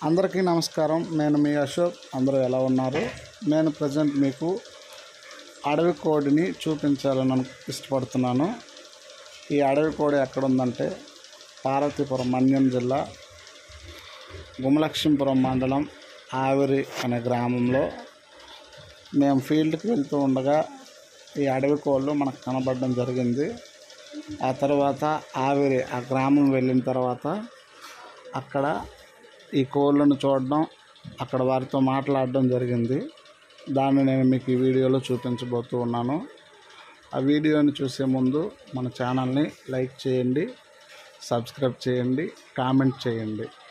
అందరికీ నమస్కారం నేను మీ అశోక్ అందరూ ఎలా ఉన్నారు నేను ప్రజెంట్ మీకు అడవి కోడిని చూపించాలని అను- ఇష్టపడుతున్నాను ఈ అడవి కోడి ఎక్కడ ఉందంటే పార్వతీపురం మన్యం జిల్లా గుమలక్ష్మీపురం మండలం ఆవిరి అనే గ్రామంలో మేము ఫీల్డ్కి వెళ్తూ ఉండగా ఈ అడవి కోళ్ళు మనకు కనబడడం జరిగింది ఆ తర్వాత ఆవిరి ఆ గ్రామం వెళ్ళిన తర్వాత అక్కడ ఈ కోళ్ళను చూడడం అక్కడ వారితో మాట్లాడడం జరిగింది దాన్ని నేను మీకు ఈ వీడియోలో చూపించబోతూ ఉన్నాను ఆ వీడియోని చూసే ముందు మన ఛానల్ని లైక్ చేయండి సబ్స్క్రైబ్ చేయండి కామెంట్ చేయండి